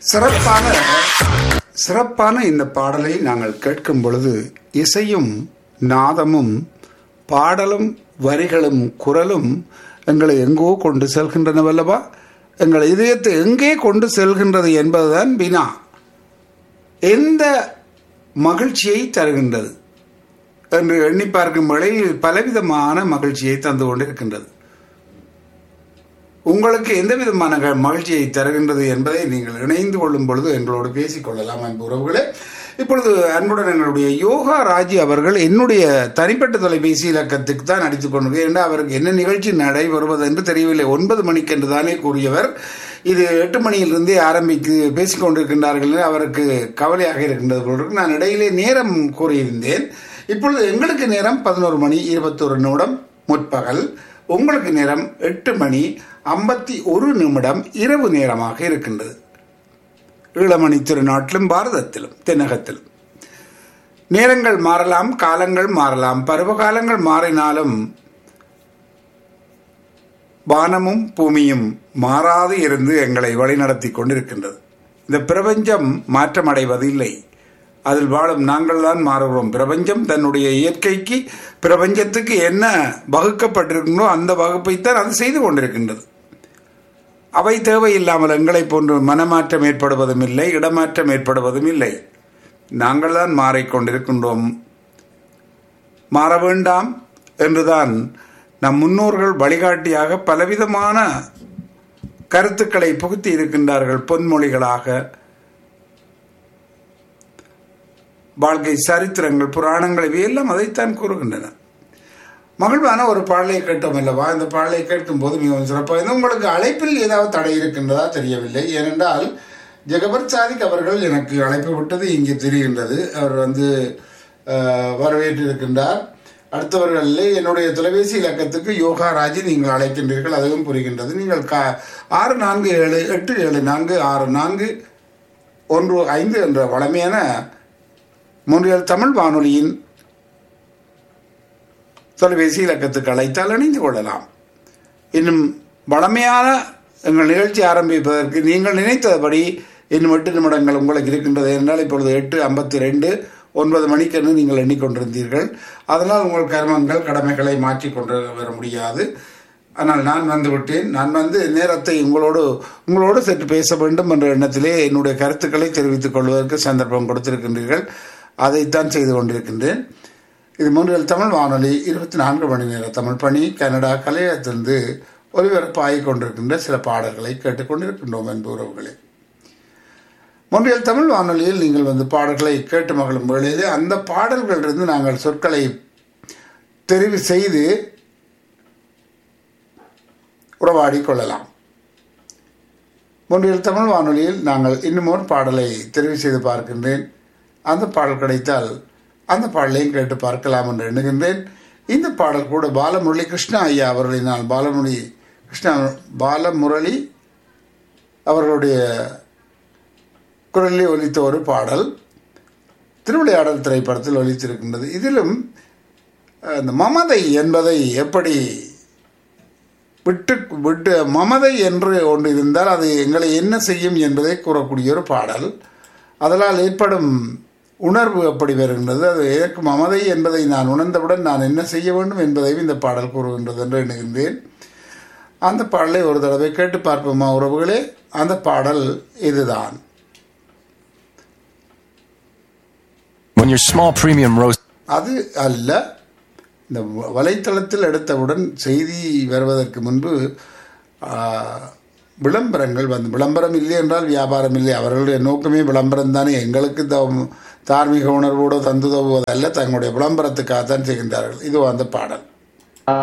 சிறப்பான சிறப்பான இந்த பாடலை நாங்கள் கேட்கும் பொழுது இசையும் நாதமும் பாடலும் வரிகளும் குரலும் எங்களை எங்கோ கொண்டு செல்கின்றனவல்லவா எங்கள் இதயத்தை எங்கே கொண்டு செல்கின்றது என்பதுதான் வினா எந்த மகிழ்ச்சியை தருகின்றது என்று எண்ணி பார்க்கும் வேளையில் பலவிதமான மகிழ்ச்சியை தந்து கொண்டிருக்கின்றது உங்களுக்கு எந்த விதமான க- மகிழ்ச்சியை தருகின்றது என்பதை நீங்கள் இணைந்து கொள்ளும் பொழுது எங்களோடு பேசிக் கொள்ளலாம் அன்பு உறவுகளே இப்பொழுது அன்புடன் எங்களுடைய யோகா ராஜி அவர்கள் என்னுடைய தனிப்பட்ட தொலைபேசி இலக்கத்துக்கு தான் அடித்துக் கொண்டு ஏன்னா அவருக்கு என்ன நிகழ்ச்சி நடைபெறுவது என்று தெரியவில்லை ஒன்பது மணிக்கு என்று தானே கூறியவர் இது எட்டு மணியிலிருந்தே ஆரம்பித்து பேசிக் கொண்டிருக்கின்றார்கள் என்று அவருக்கு கவலையாக இருக்கின்றது போல இருக்கு. நான் இடையிலே நேரம் கூறியிருந்தேன் இப்பொழுது எங்களுக்கு நேரம் பதினோரு மணி இருபத்தொரு நிமிடம் முற்பகல் உங்களுக்கு நேரம் எட்டு மணி ஐம்பத்தி ஒரு நிமிடம் இரவு நேரமாக இருக்கின்றது ஈழமணி திருநாட்டிலும் பாரதத்திலும் தென்னகத்திலும் நேரங்கள் மாறலாம் காலங்கள் மாறலாம் பருவகாலங்கள் மாறினாலும் வானமும் பூமியும் மாறாது இருந்து எங்களை வழிநடத்தி கொண்டிருக்கின்றது இந்த பிரபஞ்சம் மாற்றமடைவதில்லை அதில் வாழும் நாங்கள் தான் மாறுகிறோம் பிரபஞ்சம் தன்னுடைய இயற்கைக்கு பிரபஞ்சத்துக்கு என்ன வகுக்கப்பட்டிருக்கின்றோ அந்த வகுப்பைத்தான் அது செய்து கொண்டிருக்கின்றது அவை தேவையில்லாமல் எங்களை போன்று மனமாற்றம் ஏற்படுவதும் இல்லை இடமாற்றம் ஏற்படுவதும் இல்லை நாங்கள் தான் மாறிக்கொண்டிருக்கின்றோம் மாற வேண்டாம் என்றுதான் நம் முன்னோர்கள் வழிகாட்டியாக பலவிதமான கருத்துக்களை புகுத்தி இருக்கின்றார்கள் பொன்மொழிகளாக வாழ்க்கை சரித்திரங்கள் புராணங்கள் இவையெல்லாம் அதைத்தான் கூறுகின்றன மகிழ்வான ஒரு பாடலை கேட்டோம் அல்லவா இந்த பாடலை கேட்கும் போது மிகவும் சிறப்பாக இருந்தது. உங்களுக்கு அழைப்பில் ஏதாவது தடை இருக்கின்றதா தெரியவில்லை ஏனென்றால் ஜெகபர் சாதிக் அவர்கள் எனக்கு அழைப்பு விட்டது இங்கே தெரிகின்றது அவர் வந்து அஹ், வரவேற்றிருக்கின்றார் அடுத்தவர்களில் என்னுடைய தொலைபேசி இலக்கத்துக்கு யோகா ராஜி நீங்கள் அழைக்கின்றீர்கள் அதுவும் புரிகின்றது நீங்கள் கா ஆறு நான்கு ஏழு எட்டு ஏழு நான்கு ஆறு நான்கு ஒன்று ஐந்து என்ற வளமையான மூன்றியல் தமிழ் வானொலியின் தொலைபேசி இலக்கத்துக்கு அழைத்தால் இணைந்து கொள்ளலாம் இன்னும் வளமையான எங்கள் நிகழ்ச்சி ஆரம்பிப்பதற்கு நீங்கள் நினைத்தபடி இன்னும் எட்டு நிமிடங்கள் உங்களுக்கு இருக்கின்றது என்றால் இப்பொழுது எட்டு ஐம்பத்தி ரெண்டு ஒன்பது மணிக்கென்று நீங்கள் எண்ணிக்கொண்டிருந்தீர்கள் அதனால் உங்கள் கர்மங்கள் கடமைகளை மாற்றிக்கொண்டு வர முடியாது ஆனால் நான் வந்து விட்டேன் நான் வந்து நேரத்தை உங்களோடு உங்களோடு சற்று பேச வேண்டும் என்ற எண்ணத்திலே என்னுடைய கருத்துக்களை தெரிவித்துக் கொள்வதற்கு சந்தர்ப்பம் கொடுத்திருக்கின்றீர்கள் அதைத்தான் செய்து கொண்டிருக்கின்றேன் இது மூன்றில் தமிழ் வானொலி இருபத்தி நான்கு மணி நேர தமிழ் பணி கனடா கலையத்திலிருந்து ஒலிபரப்பாகிக் கொண்டிருக்கின்ற சில பாடல்களை கேட்டுக்கொண்டிருக்கின்றோம் என்பு உறவுகளே மூன்றில் தமிழ் வானொலியில் நீங்கள் வந்து பாடல்களை கேட்டு மகளும் வேளையிலே அந்த பாடல்களிலிருந்து நாங்கள் சொற்களை தெரிவு செய்து உறவாடி கொள்ளலாம் மூன்றில் தமிழ் வானொலியில் நாங்கள் இன்னும் ஒரு பாடலை தெரிவு செய்து பார்க்கின்றேன் அந்த பாடல் கிடைத்தால் அந்த பாடலையும் கேட்டு பார்க்கலாம் என்று எண்ணுகின்றேன் இந்த பாடல் கூட பாலமுரளி கிருஷ்ணா ஐயா அவர்களை நான் பாலமுரளி கிருஷ்ணா பாலமுரளி அவர்களுடைய குரலில் ஒலித்த ஒரு பாடல் திருவிளையாடல் திரைப்படத்தில் ஒலித்திருக்கின்றது இதிலும் அஹ், இந்த மமதை என்பதை எப்படி விட்டு விட்டு மமதை என்று ஒன்று இருந்தால் அது எங்களை என்ன செய்யும் என்பதை கூறக்கூடிய ஒரு பாடல் அதனால் ஏற்படும் உணர்வு எப்படி வருகின்றது அது எனக்கு மமதை என்பதை நான் உணர்ந்தவுடன் நான் என்ன செய்ய வேண்டும் என்பதையும் இந்த பாடல் கூறுகின்றது என்று எண்ணுகின்றேன் அந்த பாடலை ஒரு தடவை கேட்டு பார்ப்போமா உறவுகளே அந்த பாடல் இதுதான் When your small premium roast அது அல்ல இந்த வ- வலைத்தளத்தில் எடுத்தவுடன் செய்தி வருவதற்கு முன்பு ஆ, விளம்பரங்கள் வந்து விளம்பரம் இல்லை என்றால் வியாபாரம் இல்லை அவர்களுடைய நோக்கமே விளம்பரம் தானே எங்களுக்கு த- தார்மீக உணர்வோடு தந்துதவுவதல்ல தங்களுடைய விளம்பரத்துக்காகத்தான் செய்கின்றார்கள் இது அந்த பாடல்